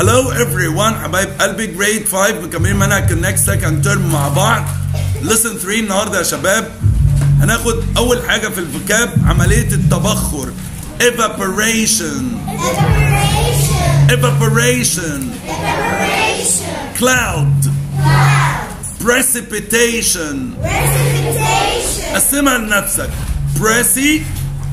Hello everyone حبايب قلبي جريد 5 مكملين منهج النكست سكند ترم مع بعض لسن 3 النهارده يا شباب هناخد اول حاجه في الفوكاب عمليه التبخر evaporation Evaporation. evaporation Evaporation. cloud Cloud. precipitation Precipitation. قسمها لنفسك precipitation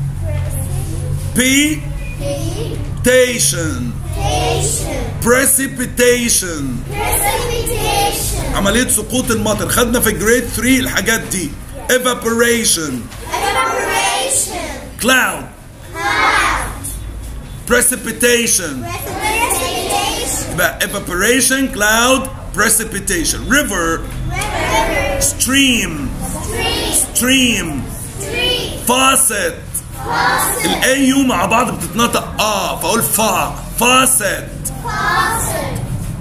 Precipitation. precipitation Precipitation. عملية سقوط المطر خدنا في جريد 3 الحاجات دي evaporation Evaporation. cloud Cloud. precipitation Precipitation. يبقى evaporation cloud precipitation river River. stream Street. stream Street. faucet Faucet. الاي يو مع بعض بتتنطق اه فاقول فا faucet Faucet.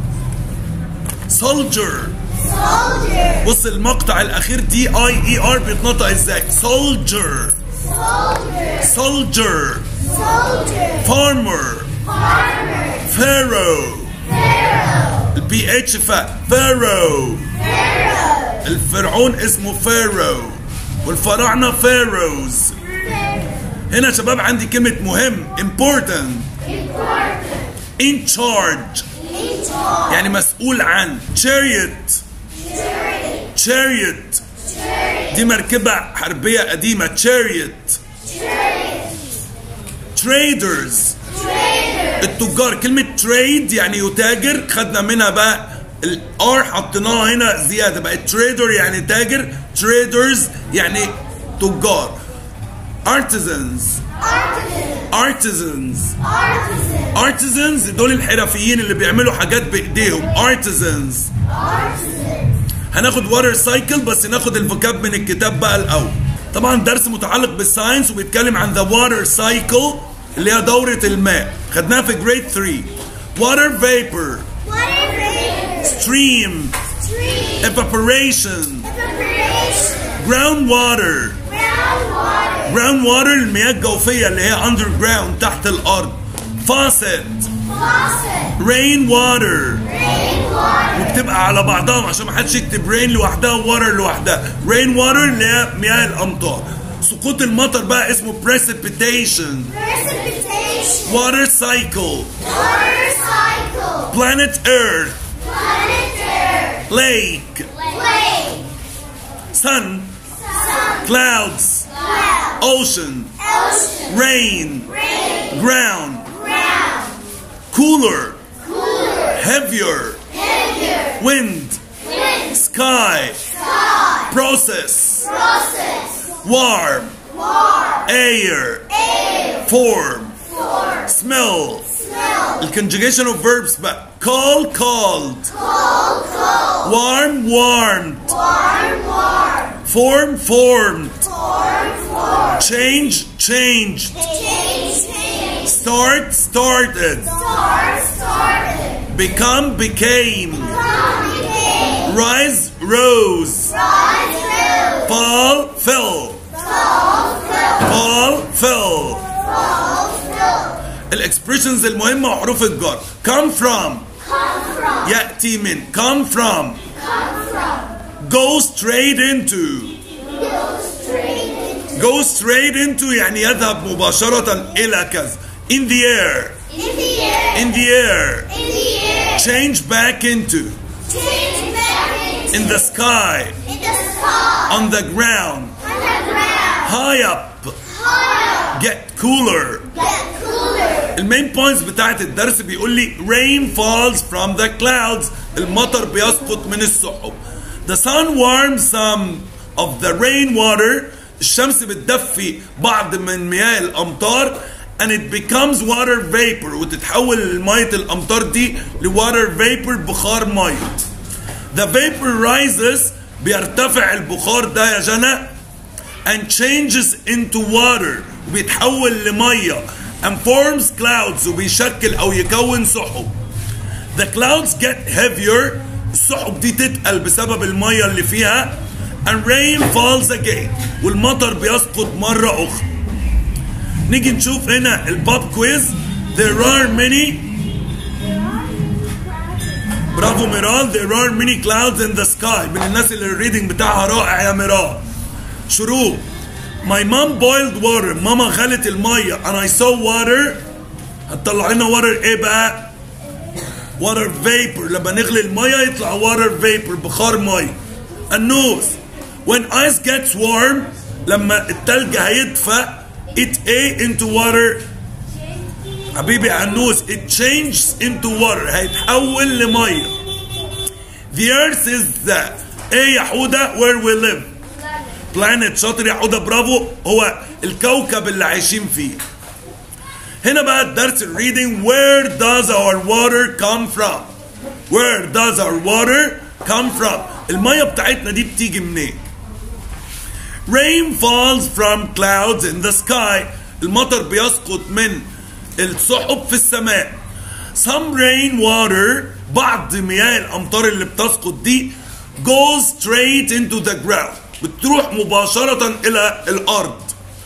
soldier Soldier. بص المقطع الاخير دي اي اي ار بيتنطق ازاي soldier Soldier. soldier Soldier. farmer Farmer. pharaoh Pharaoh. البي اتش فا pharaoh Pharaoh. الفرعون اسمه pharaoh والفراعنه pharaohs هنا يا شباب عندي كلمة مهم important Important. in charge In charge. يعني مسؤول عن chariot Charity. chariot Charity. دي مركبة حربية قديمة chariot Charity. traders Trader. التجار كلمة trade يعني يتاجر خدنا منها بقى الار حطيناها هنا زيادة بقت trader يعني تاجر traders يعني تجار artisans Artisan. artisans Artisan. artisans دول الحرفيين اللي بيعملوا حاجات بايديهم artisans Artisan. هناخد واتر سايكل بس ناخد الفوكاب من الكتاب بقى الاول طبعا درس متعلق بالساينس وبيتكلم عن ذا واتر سايكل اللي هي دورة الماء خدناها في جريد 3 واتر فيبر Water vapor. stream Street. evaporation Evaporation. ground water Groundwater. ground water المياه الجوفية اللي هي underground تحت الأرض faucet Faucet. rain water Rainwater. بتبقى على بعضها عشان ما حدش يكتب رين لوحدها وواتر لوحدها رين واتر اللي هي مياه الامطار سقوط المطر بقى اسمه precipitation Precipitation. water cycle Water cycle. planet earth Planet Earth. lake Lake. sun Sun. clouds Cloud. ocean Ocean. rain Rain. ground Ground. cooler Cooler. heavier Heavier. wind Wind. sky Sky. process Process. warm Warm. air Air. form Form. smell Smell. الconjugation of verbs بقى call called Cold. Cold. warm warmed Warm. Warm. form formed Form. Form. change changed Change. Change. start started Start. Started. become became Come. Became. rise rose Rise. Rose. fall fell Fall. Fell. fall fell Fall. Fell. الاكسبريشنز المهمة وحروف الجر come from Come from. يأتي من come from Come from. go straight into Go straight into. go straight into يعني يذهب مباشرة إلى كذا in the air In the air. in the air In the air. change back into Change back into. in the sky In the sky. on the ground On the ground. high up High up. get cooler Get cooler. المين بوينتس بتاعت الدرس بيقول لي rain falls from the clouds المطر بيسقط من السحب the sun warms some of the rain water الشمس بتدفي بعض من مياه الامطار and it becomes water vapor وتتحول مية الامطار دي لwater vapor بخار مية the vapor rises بيرتفع البخار ده يا جنى and changes into water وبيتحول لميه and forms clouds وبيشكل او يكون سحب the clouds get heavier السحب دي تتقل بسبب الميه اللي فيها and rain falls again والمطر بيسقط مره اخرى نيجي نشوف هنا الباب كويز there are many برافو ميرال there are many clouds in the sky من الناس اللي الريدنج بتاعها رائع يا ميرال شروق my mom boiled water ماما غلت المية and I saw water هتطلع لنا water ايه بقى water vapor لما نغلي المية يطلع water vapor بخار مية النوز when ice gets warm لما التلج هيدفى it a into water حبيبي عنوس it changes into water هيتحول لميه the earth is the ايه يا حودة where we live planet شاطر يا حودة برافو هو الكوكب اللي عايشين فيه هنا بقى الدرس الريدنج where does our water come from where does our water come from المية بتاعتنا دي بتيجي منين rain falls from clouds in the sky المطر بيسقط من السحب في السماء some rain water بعض مياه الامطار اللي بتسقط دي goes straight into the ground بتروح مباشرة الى الارض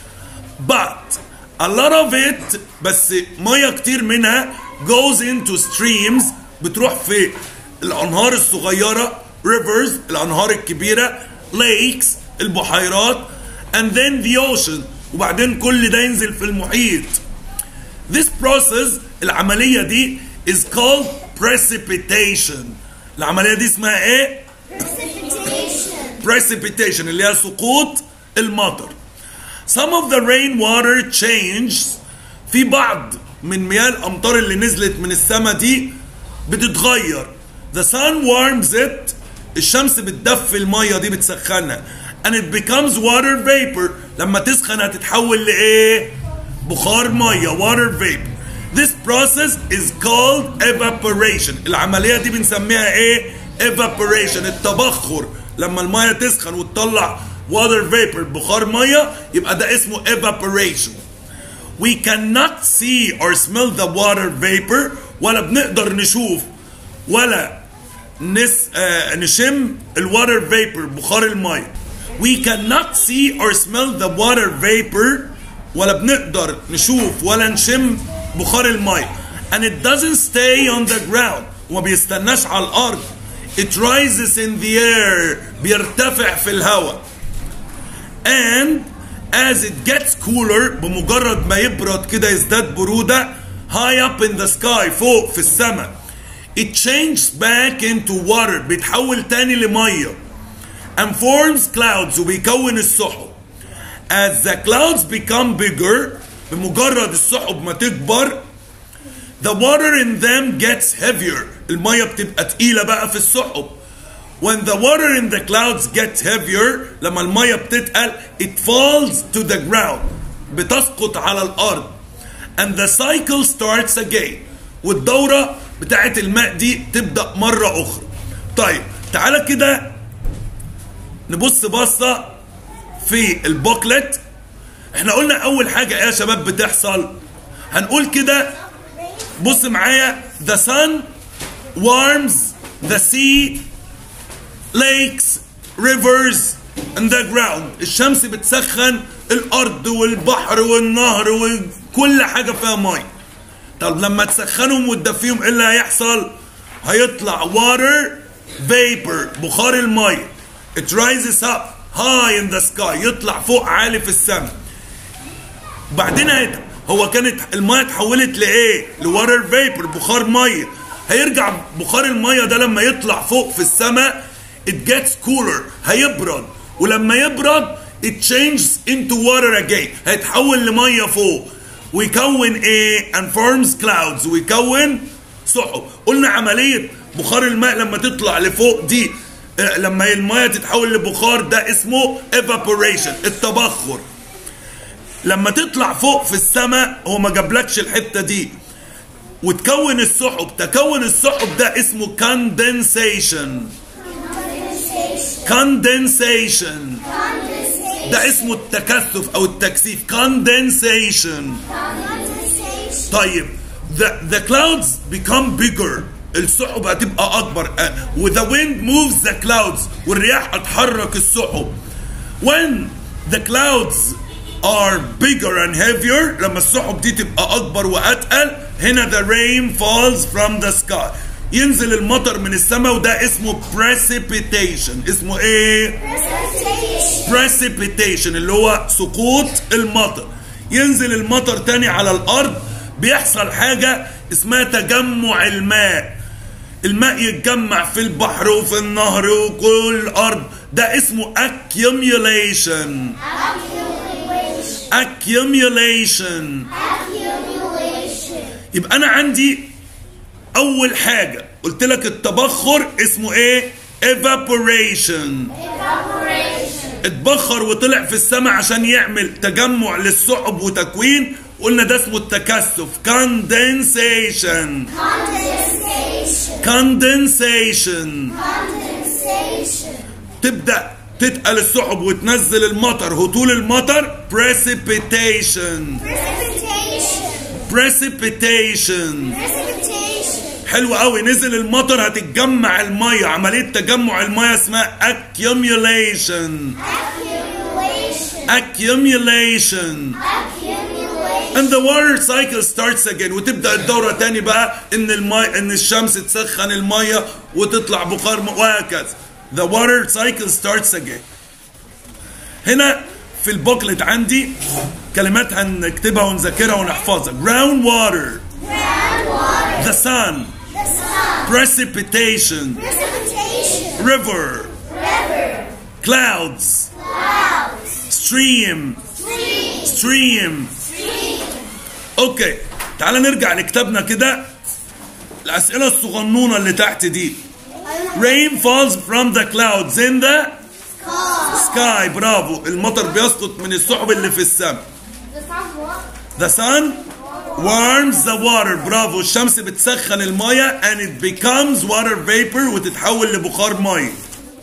but a lot of it بس ميه كتير منها goes into streams بتروح في الانهار الصغيرة rivers الانهار الكبيرة lakes البحيرات and then the ocean وبعدين كل ده ينزل في المحيط This process العملية دي is called precipitation العملية دي اسمها ايه؟ Precipitation. precipitation اللي هي سقوط المطر Some of the rainwater changes في بعض من مياه الأمطار اللي نزلت من السماء دي بتتغير The sun warms it الشمس بتدفي المية دي بتسخنها and it becomes water vapor لما تسخن هتتحول لإيه؟ بخار مية water vapor This process is called evaporation العملية دي بنسميها ايه evaporation التبخر لما المية تسخن وتطلع water vapor بخار مية يبقى ده اسمه evaporation We cannot see or smell the water vapor ولا بنقدر نشوف ولا نس آه نشم الواتر vapor بخار المية We cannot see or smell the water vapor ولا بنقدر نشوف ولا نشم بخار المية and it doesn't stay on the ground وما بيستناش على الأرض it rises in the air بيرتفع في الهواء and as it gets cooler بمجرد ما يبرد كده يزداد برودة high up in the sky فوق في السماء it changes back into water بيتحول تاني لمية and forms clouds وبيكون السحب as the clouds become bigger بمجرد السحب ما تكبر the water in them gets heavier المية بتبقى تقيلة بقى في السحب when the water in the clouds gets heavier لما المية بتتقل it falls to the ground بتسقط على الأرض and the cycle starts again والدورة بتاعت الماء دي تبدأ مرة أخرى طيب تعالى كده نبص بصة في البوكلت احنا قلنا اول حاجة ايه يا شباب بتحصل هنقول كده بص معايا the sun warms the sea lakes rivers and the ground الشمس بتسخن الارض والبحر والنهر وكل حاجة فيها مية طب لما تسخنهم وتدفيهم ايه اللي هيحصل هيطلع water vapor بخار المية it rises up high in the sky يطلع فوق عالي في السماء بعدين هيت- هو كانت الميه اتحولت لايه لواتر فيبر بخار ميه هيرجع بخار الميه ده لما يطلع فوق في السماء it gets cooler هيبرد ولما يبرد it changes into water again هيتحول لميه فوق ويكون ايه and forms clouds ويكون سحب قلنا عمليه بخار الماء لما تطلع لفوق دي آه، لما الميه تتحول لبخار ده اسمه evaporation التبخر لما تطلع فوق في السماء هو ما جابلكش الحته دي وتكون السحب تكون السحب ده اسمه condensation condensation ده اسمه التكثف او التكثيف condensation طيب the, the clouds become bigger السحب هتبقى اكبر uh, the wind moves the clouds والرياح هتحرك السحب when the clouds are bigger and heavier لما السحب دي تبقى اكبر واتقل هنا the rain falls from the sky ينزل المطر من السماء وده اسمه precipitation اسمه ايه Precipitation. precipitation اللي هو سقوط المطر ينزل المطر تاني على الارض بيحصل حاجة اسمها تجمع الماء الماء يتجمع في البحر وفي النهر وكل الارض ده اسمه accumulation Accumulation. accumulation Accumulation. يبقى انا عندي اول حاجة قلت لك التبخر اسمه ايه evaporation Evaporation. اتبخر وطلع في السماء عشان يعمل تجمع للسحب وتكوين قلنا ده اسمه التكثف condensation Condensation. condensation Condensation. تبدأ تتقل السحب وتنزل المطر هطول المطر precipitation Precipitation. precipitation Precipitation. حلو قوي نزل المطر هتتجمع المية عملية تجمع المية اسمها accumulation Accumulation. accumulation Accumulation. and the water cycle starts again وتبدا الدوره تاني بقى ان المي ان الشمس تسخن الميه وتطلع بخار م- وهكذا the water cycle starts again هنا في البوكلت عندي كلمات هنكتبها ونذاكرها ونحفظها ground water Groundwater. the sun The sun. precipitation Precipitation. river River. clouds Clouds. stream Stream. stream Stream. اوكي تعال نرجع لكتابنا كده الاسئله الصغنونه اللي تحت دي rain falls from the clouds in the Call. sky برافو المطر بيسقط من السحب اللي في السماء The sun what? the sun warms the water برافو الشمس بتسخن المية and it becomes water vapor وتتحول لبخار مية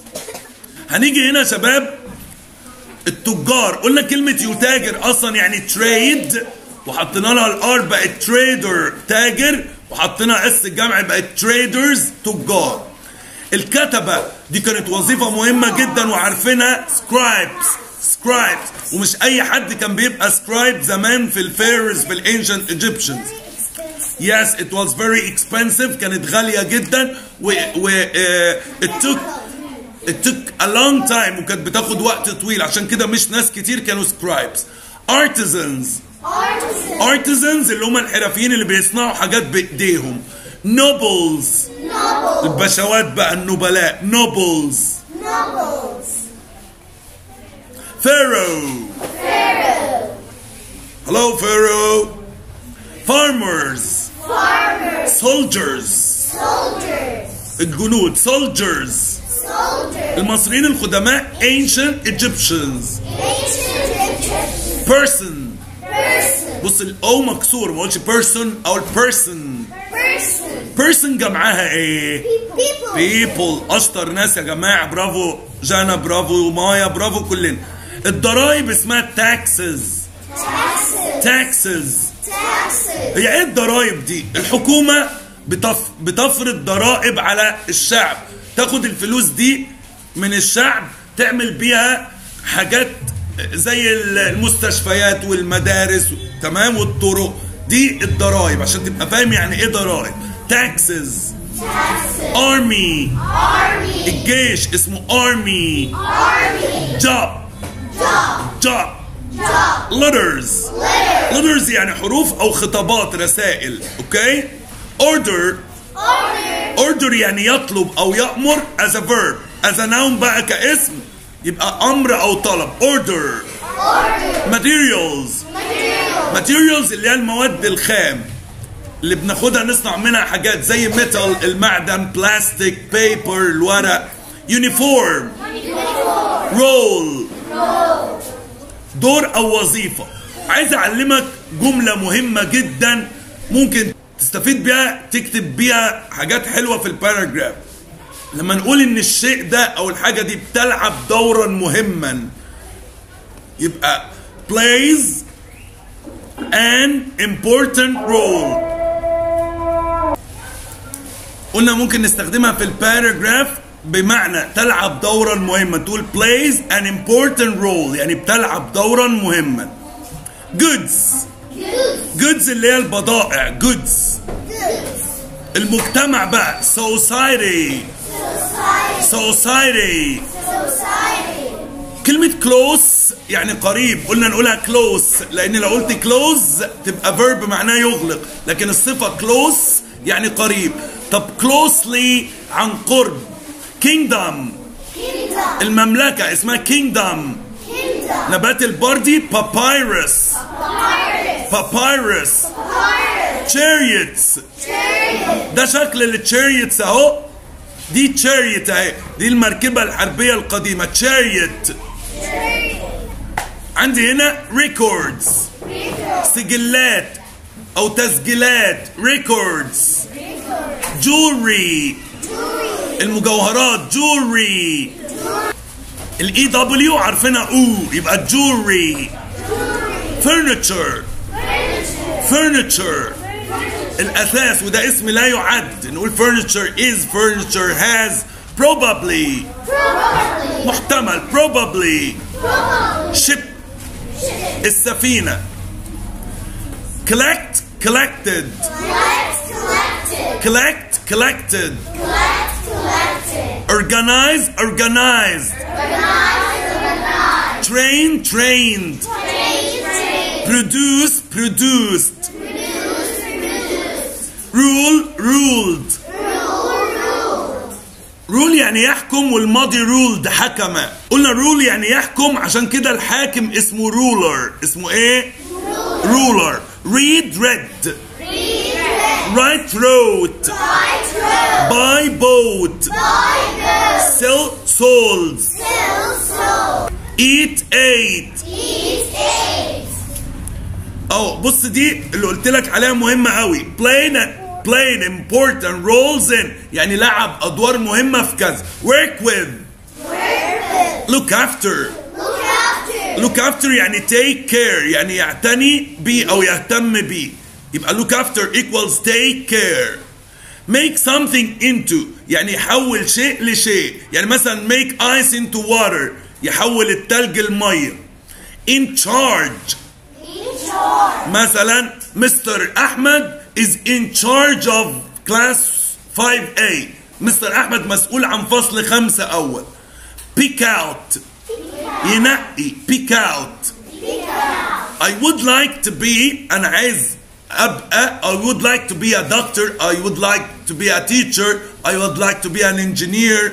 هنيجي هنا يا شباب التجار قلنا كلمة يتاجر أصلا يعني تريد وحطينا لها الار بقت تريدر تاجر وحطينا اس الجمع بقت تريدرز تجار الكتبة دي كانت وظيفة مهمة جدا وعارفينها سكرايبس سكرايبس ومش أي حد كان بيبقى سكرايب زمان في الفيرز في الانشنت ايجيبشنز Expensive. Yes, it was very expensive كانت غالية جدا و, و uh, it took it took a long time وكانت بتاخد وقت طويل عشان كده مش ناس كتير كانوا scribes artisans Artisan. artisans اللي هم الحرفيين اللي بيصنعوا حاجات بايديهم nobles Noble. البشوات بقى النبلاء nobles Nobles. pharaoh Pharaoh. hello pharaoh farmers Farmers. soldiers Soldiers. الجنود soldiers Soldiers. المصريين القدماء ancient Egyptians Ancient Egyptian. person Person. بص الاو مكسور ما قلتش person او person Person. person جمعها ايه People. people اشطر ناس يا جماعه برافو جانا برافو مايا برافو كلنا الضرايب اسمها taxes Taxes. taxes Taxes. هي ايه الضرايب دي الحكومه بتف... بتفرض ضرائب على الشعب تاخد الفلوس دي من الشعب تعمل بيها حاجات زي المستشفيات والمدارس تمام والطرق دي الضرايب عشان تبقى فاهم يعني ايه ضرايب taxes Taxes. army Army. الجيش اسمه army Army. job Job. job Job. letters Letter. letters يعني حروف او خطابات رسائل اوكي order Order. order يعني يطلب او يأمر as a verb as a noun بقى كاسم يبقى امر او طلب order Order. materials Material. materials اللي هي المواد الخام اللي بناخدها نصنع منها حاجات زي ميتال المعدن بلاستيك بيبر الورق يونيفورم Uniform. رول Roll. دور او وظيفه عايز اعلمك جمله مهمه جدا ممكن تستفيد بيها تكتب بيها حاجات حلوه في الباراجراف لما نقول ان الشيء ده او الحاجه دي بتلعب دورا مهما يبقى plays an important role قلنا ممكن نستخدمها في الباراجراف بمعنى تلعب دورا مهما تقول plays an important role يعني بتلعب دورا مهما goods Goods. goods اللي هي البضائع goods Goods. المجتمع بقى society society كلمة close يعني قريب قلنا نقولها close لأن لو قلت close تبقى verb معناه يغلق لكن الصفة close يعني قريب طب closely عن قرب kingdom Kingdom. المملكة اسمها kingdom Kingdom. نبات البردي papyrus Pirates. papyrus Pirates. chariots Chariot. ده شكل التشاريتس اهو دي تشاريت اهي دي المركبة الحربية القديمة تشاريت عندي هنا ريكوردز Record. سجلات او تسجيلات ريكوردز Record. جولري Jewelry. المجوهرات جولري الاي دبليو عارفينها او يبقى جولري فرنتشر Furniture. فرنتشر Furniture. الاثاث وده اسم لا يعد نقول furniture is furniture has probably Probably. محتمل probably Probably. ship Ship. السفينة collect collected Collect. Collected. collect collected Collect. Collected. organize organized Organize. Organized. train trained Train. Train. produce produced Produce. Produced. rule ruled Rule. Rule. رول يعني يحكم والماضي رولد حكم قلنا رول يعني يحكم عشان كده الحاكم اسمه رولر اسمه ايه رولر read read Read. Read. write wrote Right. Road. buy bought Buy. Go. sell sold Sell. Sold. eat ate Eat. Ate. اه بص دي اللي قلت لك عليها مهمه قوي played played important roles in يعني لعب ادوار مهمه في كذا work with Work with. look after Look after. look after يعني take care يعني يعتني بيه او يهتم بيه يبقى look after equals take care make something into يعني يحول شيء لشيء يعني مثلا make ice into water يحول التلج لميه in charge In charge. مثلا مستر احمد is in charge of class 5A مستر احمد مسؤول عن فصل خمسة اول pick out ينقي pick out I would like to be أنا عايز أبقى I would like to be a doctor I would like to be a teacher I would like to be an engineer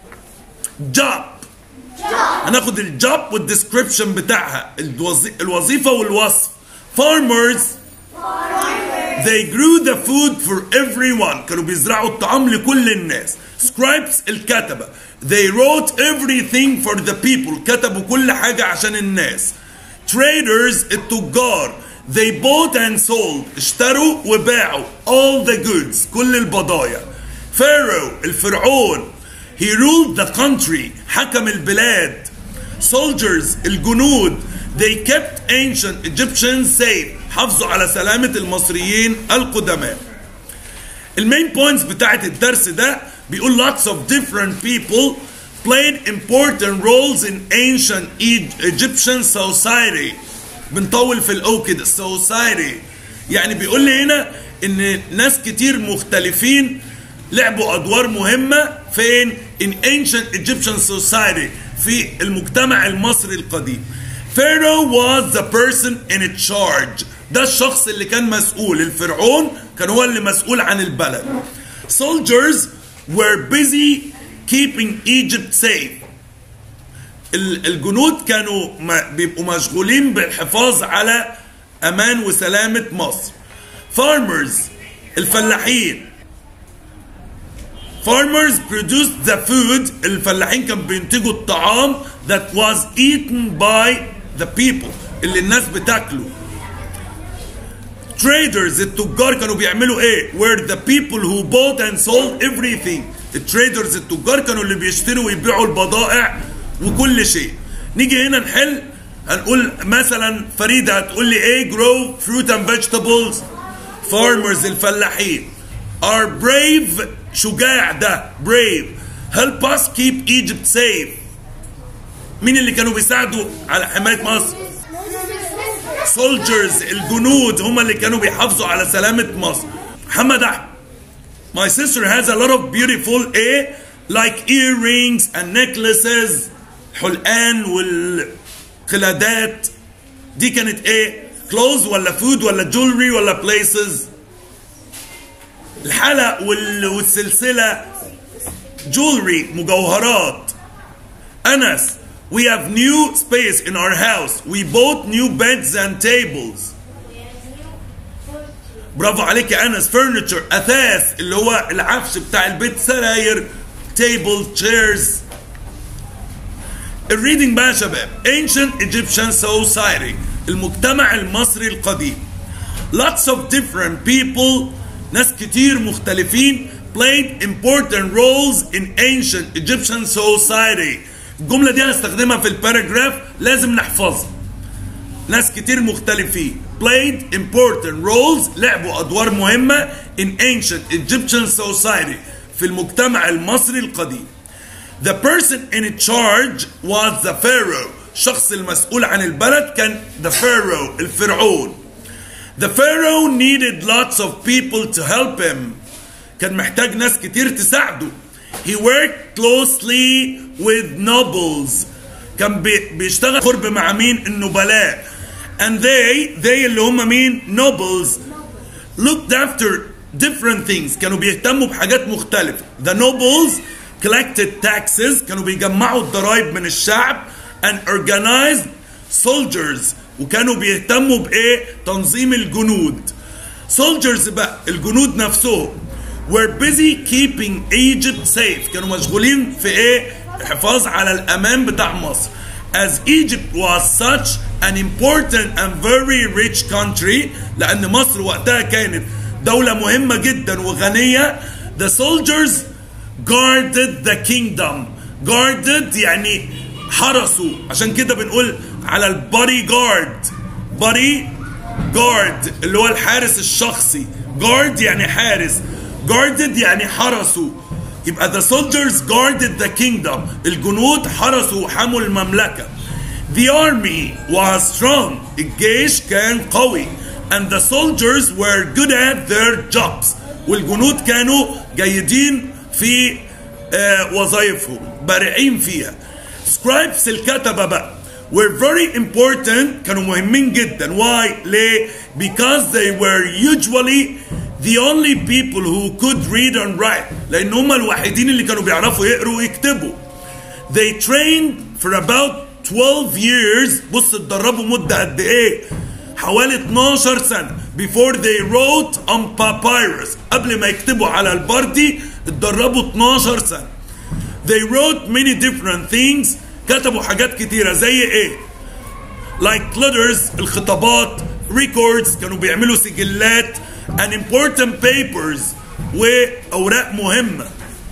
job Job. هناخد الجوب والديسكريبشن بتاعها الوظي... الوظيفة والوصف farmers Farmer. they grew the food for everyone كانوا بيزرعوا الطعام لكل الناس scribes الكتبة they wrote everything for the people كتبوا كل حاجة عشان الناس traders التجار they bought and sold اشتروا وباعوا all the goods كل البضايع pharaoh الفرعون he ruled the country حكم البلاد soldiers الجنود they kept ancient Egyptians safe حافظوا على سلامة المصريين القدماء المين بوينتس بتاعت الدرس ده بيقول lots of different people played important roles in ancient E- Egyptian society بنطول في الاو كده society يعني بيقول لي هنا ان ناس كتير مختلفين لعبوا ادوار مهمه فين in ancient Egyptian society في المجتمع المصري القديم Pharaoh was the person in charge ده الشخص اللي كان مسؤول الفرعون كان هو اللي مسؤول عن البلد soldiers were busy keeping Egypt safe ال- الجنود كانوا ما- بيبقوا مشغولين بالحفاظ على امان وسلامه مصر farmers الفلاحين farmers produced the food الفلاحين كانوا بينتجوا الطعام that was eaten by the people اللي الناس بتاكله traders التجار كانوا بيعملوا ايه were the people who bought and sold everything التريدرز التجار كانوا اللي بيشتروا ويبيعوا البضائع وكل شيء نيجي هنا نحل هنقول مثلا فريدة هتقول لي ايه grow fruit and vegetables farmers الفلاحين are brave شجاع ده brave help us keep Egypt safe مين اللي كانوا بيساعدوا على حماية مصر soldiers الجنود هم اللي كانوا بيحافظوا على سلامة مصر محمد أحمد My sister has a lot of beautiful ايه like earrings and necklaces حلقان والقلادات دي كانت ايه clothes ولا food ولا jewelry ولا places الحلق وال- والسلسلة jewelry مجوهرات أنس we have new space in our house we bought new beds and tables برافو عليك يا انس فرنتشر اثاث اللي هو العفش بتاع البيت سراير تيبل تشيرز الريدنج بقى يا شباب ancient Egyptian society المجتمع المصري القديم lots of different people ناس كتير مختلفين played important roles in ancient Egyptian society الجملة دي هنستخدمها في الباراجراف لازم نحفظها ناس كتير مختلفين played important roles لعبوا أدوار مهمة in ancient Egyptian society في المجتمع المصري القديم The person in charge was the pharaoh الشخص المسؤول عن البلد كان the pharaoh الفرعون The pharaoh needed lots of people to help him كان محتاج ناس كتير تساعده He worked closely with nobles كان بي- بيشتغل قرب مع مين النبلاء and they they اللي هم مين nobles looked after different things كانوا بيهتموا بحاجات مختلفة the nobles collected taxes كانوا بيجمعوا الضرائب من الشعب and organized soldiers وكانوا بيهتموا بإيه تنظيم الجنود soldiers بقى الجنود نفسهم were busy keeping Egypt safe كانوا مشغولين في إيه الحفاظ على الأمان بتاع مصر as Egypt was such an important and very rich country لأن مصر وقتها كانت دولة مهمة جدا وغنية the soldiers guarded the kingdom guarded يعني حرسوا عشان كده بنقول على البودي جارد بودي جارد اللي هو الحارس الشخصي جارد يعني حارس guarded يعني حرسوا يبقى the soldiers guarded the kingdom الجنود حرسوا وحموا المملكة the army was strong الجيش كان قوي and the soldiers were good at their jobs والجنود كانوا جيدين في آه وظائفهم بارعين فيها scribes الكتبة بقى were very important كانوا مهمين جدا why ليه because they were usually the only people who could read and write لان هم الوحيدين اللي كانوا بيعرفوا يقروا ويكتبوا they trained for about 12 years بص اتدربوا مدة قد ايه حوالي 12 سنة before they wrote on papyrus قبل ما يكتبوا على البردي اتدربوا 12 سنة they wrote many different things كتبوا حاجات كتيرة زي ايه like letters الخطابات records كانوا بيعملوا سجلات and important papers وأوراق مهمة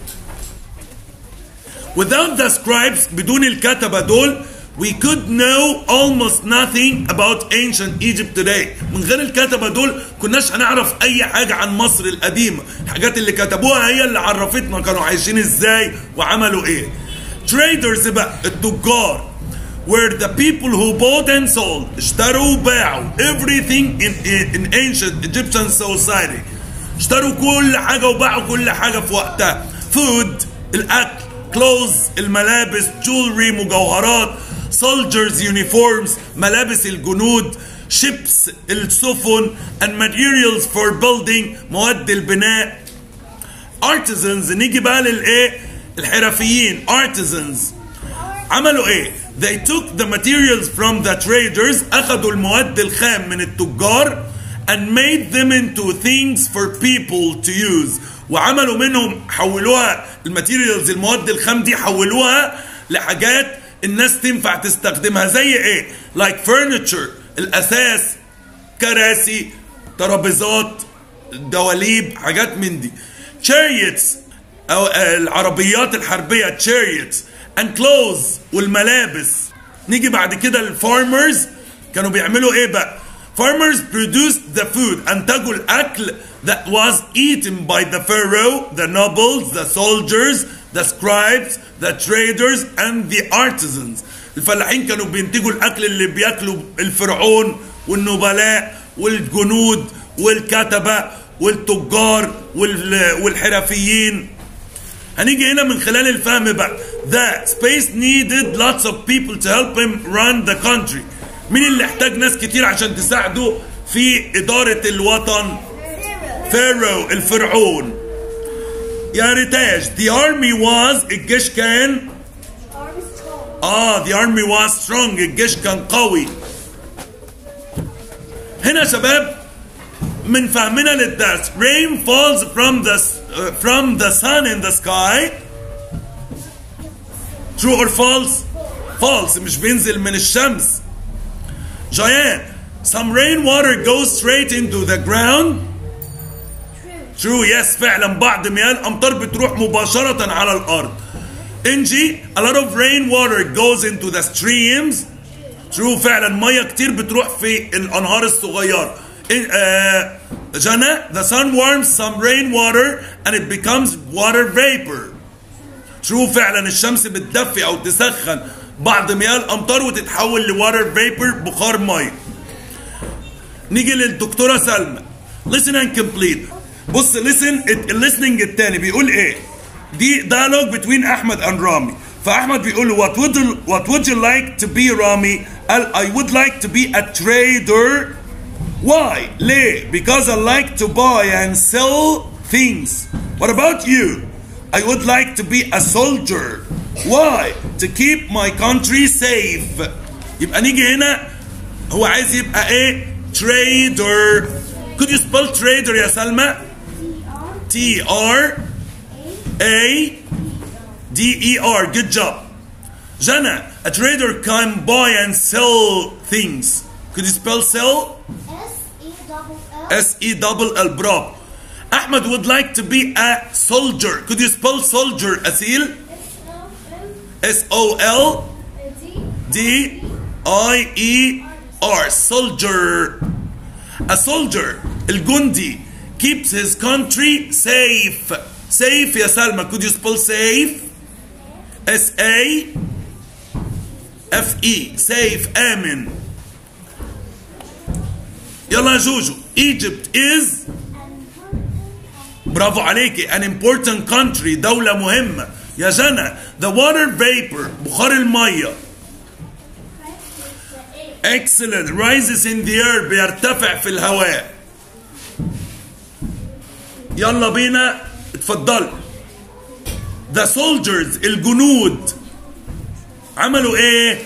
without the scribes بدون الكتبة دول we could know almost nothing about ancient Egypt today من غير الكتبة دول كناش هنعرف أي حاجة عن مصر القديمة الحاجات اللي كتبوها هي اللي عرفتنا كانوا عايشين ازاي وعملوا ايه traders بقى التجار were the people who bought and sold اشتروا وباعوا everything in, in ancient Egyptian society اشتروا كل حاجة وباعوا كل حاجة في وقتها food الأكل clothes الملابس jewelry مجوهرات soldiers uniforms ملابس الجنود ships السفن and materials for building مواد البناء artisans نيجي بقى للايه الحرفيين artisans عملوا ايه they took the materials from the traders اخذوا المواد الخام من التجار and made them into things for people to use وعملوا منهم حولوها الماتيريالز المواد الخام دي حولوها لحاجات الناس تنفع تستخدمها زي ايه like furniture الاساس كراسي ترابيزات دواليب حاجات من دي chariots او العربيات الحربيه chariots and clothes والملابس نيجي بعد كده الفارمرز كانوا بيعملوا ايه بقى farmers produced the food انتجوا الاكل that was eaten by the pharaoh the nobles the soldiers the scribes the traders and the artisans الفلاحين كانوا بينتجوا الاكل اللي بياكلوا الفرعون والنبلاء والجنود والكتبه والتجار وال- والحرفيين هنيجي هنا من خلال الفهم بقى that space needed lots of people to help him run the country مين اللي احتاج ناس كتير عشان تساعده في إدارة الوطن فيرو الفرعون يا ريتاج the army was الجيش كان اه the army was strong الجيش كان قوي هنا يا شباب من فهمنا للدرس rain falls from the uh, from the sun in the sky true or false false مش بينزل من الشمس جيان some rain water goes straight into the ground true yes فعلا بعض مياه الامطار بتروح مباشرة على الارض انجي a lot of rain water goes into the streams true فعلا ميه كتير بتروح في الانهار الصغيره إن- آه، جنى the sun warms some rain water and it becomes water vapor true فعلا الشمس بتدفي او تسخن بعض مياه الامطار وتتحول لواتر فيبر بخار ميه نيجي للدكتوره سلمى listen and complete بص listen الليسننج التاني بيقول ايه دي dialogue between احمد and رامي فاحمد بيقول له what would you, what would you like to be رامي قال I would like to be a trader why ليه because I like to buy and sell things what about you I would like to be a soldier why to keep my country safe يبقى نيجي هنا هو عايز يبقى ايه trader could you spell trader يا سلمى T R A D E R good job Jana a trader can buy and sell things could you spell sell S E double L برافو Ahmed would like to be a soldier could you spell soldier أسيل S O L D I E R soldier a soldier الجندي keeps his country safe safe يا سلمى could you spell safe S A F E safe آمن يلا يا جوجو Egypt is برافو عليكي an important country دولة مهمة يا جنى the water vapor بخار المية excellent rises in the air بيرتفع في الهواء يلا بينا اتفضل the soldiers الجنود عملوا ايه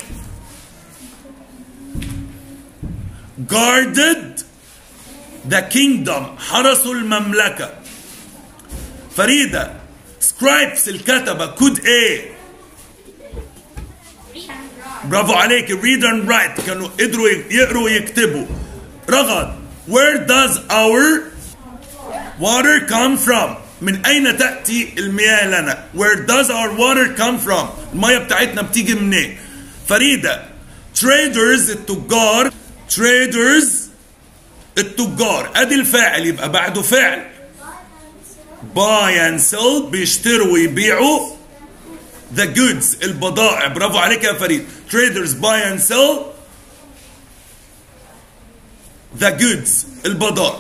guarded the kingdom حرسوا المملكة فريدة scribes الكتبة could ايه برافو عليك read and write كانوا قدروا يقروا ويكتبوا رغد where does our water come from من أين تأتي المياه لنا where does our water come from المياه بتاعتنا بتيجي منين فريدة traders التجار traders التجار ادي الفاعل يبقى بعده فعل buy and sell بيشتروا ويبيعوا the goods البضائع برافو عليك يا فريد traders buy and sell the goods البضائع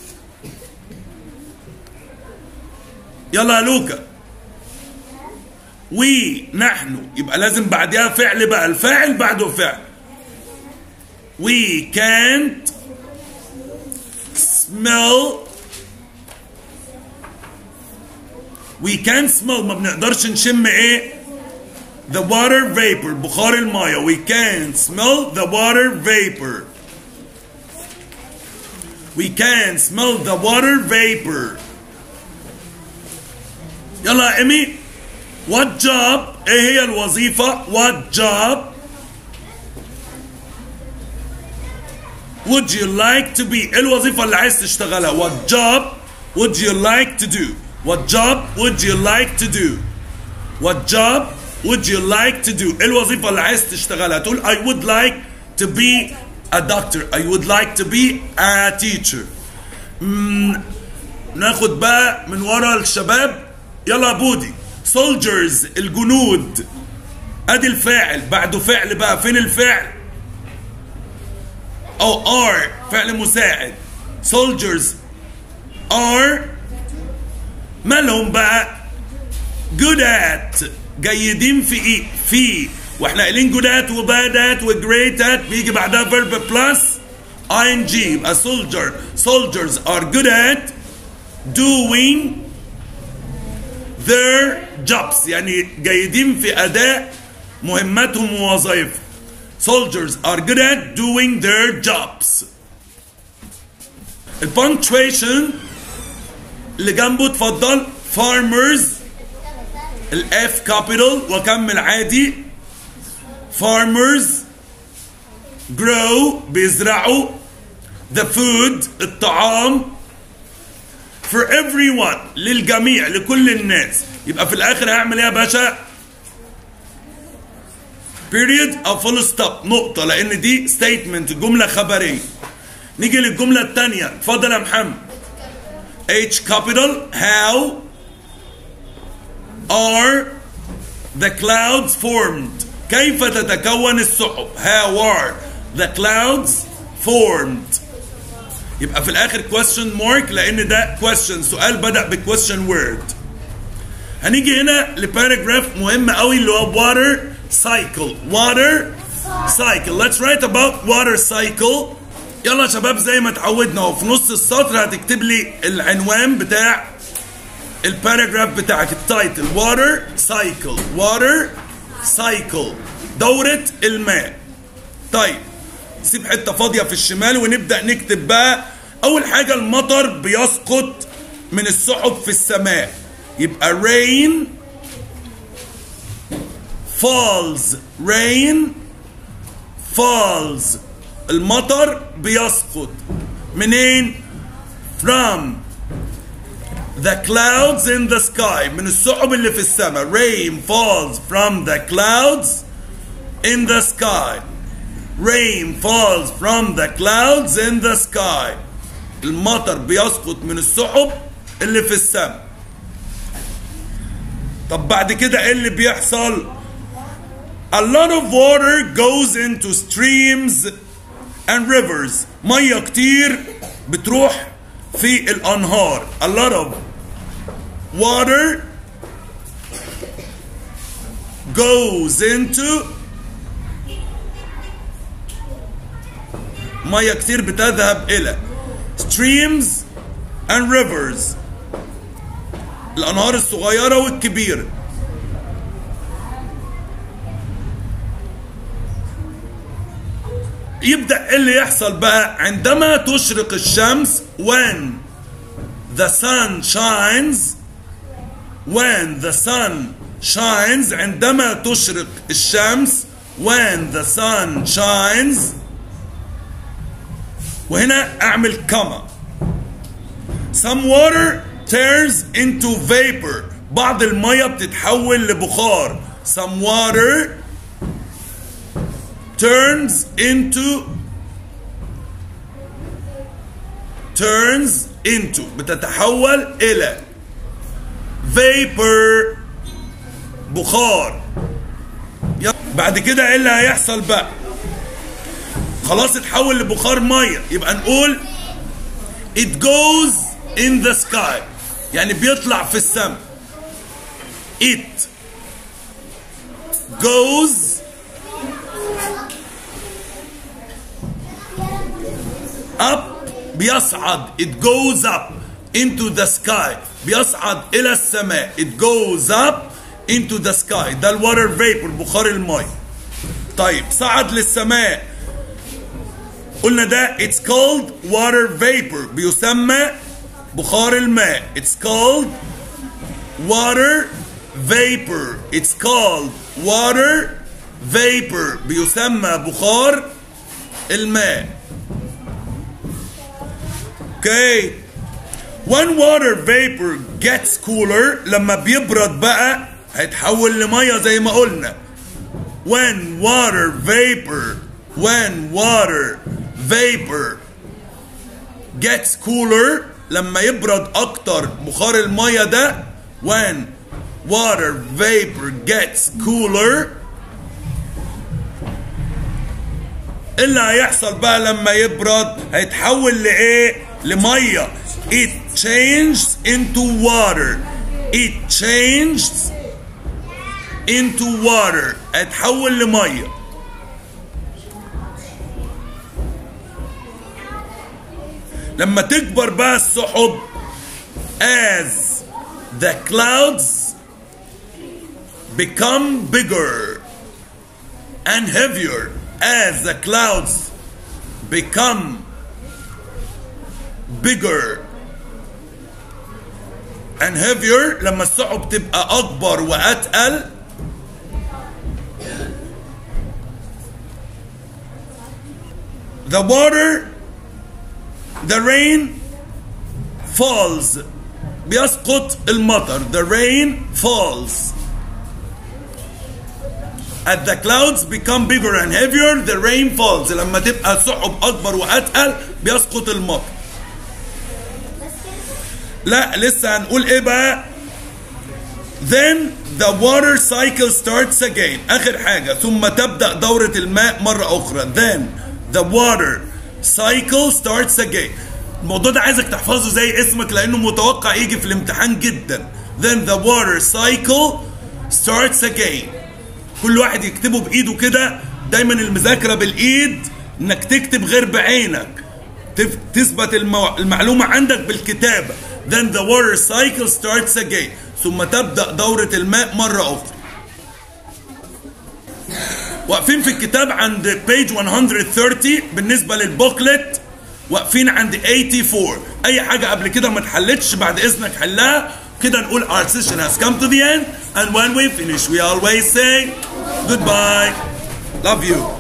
يلا يا لوكا وي نحن يبقى لازم بعدها فعل بقى الفاعل بعده فعل we can't smell we can't smell ما بنقدرش نشم ايه the water vapor بخار المية we can't smell the water vapor we can't smell the water vapor يلا يا ايمي what job ايه هي الوظيفة what job would you like to be ايه الوظيفة اللي عايز تشتغلها what job would you like to do what job would you like to do what job would you like to do ايه الوظيفة اللي عايز تشتغلها تقول I would like to be a doctor I would like to be a teacher مم. ناخد بقى من ورا الشباب يلا يا بودي soldiers الجنود ادي الفاعل بعده فعل بقى فين الفعل او are فعل مساعد soldiers are مالهم بقى good at جيدين في ايه في واحنا قايلين good at و bad at و great at بيجي بعدها verb plus ing يبقى soldier soldiers are good at doing their jobs يعني جيدين في اداء مهمتهم ووظائفهم soldiers are good at doing their jobs البنكتويشن اللي جنبه اتفضل farmers الاف كابيتال واكمل عادي farmers grow بيزرعوا the food الطعام for everyone للجميع لكل الناس يبقى في الاخر هعمل ايه يا باشا period او full stop نقطة لأن دي statement جملة خبرية نيجي للجملة الثانية اتفضل يا محمد H capital how are the clouds formed كيف تتكون السحب how are the clouds formed يبقى في الاخر question mark لان ده question سؤال بدأ ب question word هنيجي هنا لباراجراف مهم قوي اللي هو water cycle water cycle let's write about water cycle يلا يا شباب زي ما اتعودنا وفي نص السطر هتكتب لي العنوان بتاع الباراجراف بتاعك التايتل water cycle water cycle دورة الماء طيب سيب حتة فاضية في الشمال ونبدأ نكتب بقى أول حاجة المطر بيسقط من السحب في السماء يبقى rain falls rain falls المطر بيسقط منين from the clouds in the sky من السحب اللي في السماء rain falls from the clouds in the sky rain falls from the clouds in the sky المطر بيسقط من السحب اللي في السماء طب بعد كده ايه اللي بيحصل a lot of water goes into streams and rivers ميه كتير بتروح في الانهار a lot of water goes into ميه كتير بتذهب الى streams and rivers الانهار الصغيره والكبيره يبدا ايه اللي يحصل بقى عندما تشرق الشمس when the sun shines when the sun shines عندما تشرق الشمس when the sun shines وهنا اعمل كما some water turns into vapor بعض المية بتتحول لبخار some water turns into turns into بتتحول إلى vapor بخار يلا. بعد كده ايه اللي هيحصل بقى خلاص اتحول لبخار ميه يبقى نقول it goes in the sky يعني بيطلع في السماء it goes up بيصعد it goes up into the sky بيصعد إلى السماء it goes up into the sky ده الواتر فيبر بخار الماء طيب صعد للسماء قلنا ده it's called water vapor بيسمى بخار الماء it's called water vapor it's called water vapor بيسمى بخار الماء okay when water vapor gets cooler لما بيبرد بقى هيتحول لميه زي ما قلنا when water vapor when water vapor gets cooler لما يبرد اكتر بخار الميه ده when water vapor gets cooler اللي هيحصل بقى لما يبرد هيتحول لايه لميه it changed into water it changed into water اتحول لميه لما تكبر بقى السحب as the clouds become bigger and heavier as the clouds become bigger and heavier لما السحب تبقى اكبر واتقل the water the rain falls بيسقط المطر the rain falls as the clouds become bigger and heavier the rain falls لما تبقى السحب اكبر واتقل بيسقط المطر لا لسه هنقول ايه بقى then the water cycle starts again اخر حاجه ثم تبدا دوره الماء مره اخرى then the water cycle starts again الموضوع ده عايزك تحفظه زي اسمك لانه متوقع يجي في الامتحان جدا then the water cycle starts again كل واحد يكتبه بايده كده دايما المذاكره بالايد انك تكتب غير بعينك تف- تثبت المو... المعلومه عندك بالكتابه then the water cycle starts again ثم تبدا دوره الماء مره اخرى واقفين في الكتاب عند page 130 بالنسبه للبوكلت واقفين عند 84 اي حاجه قبل كده ما اتحلتش بعد اذنك حلها كده نقول our session has come to the end and when we finish we always say goodbye love you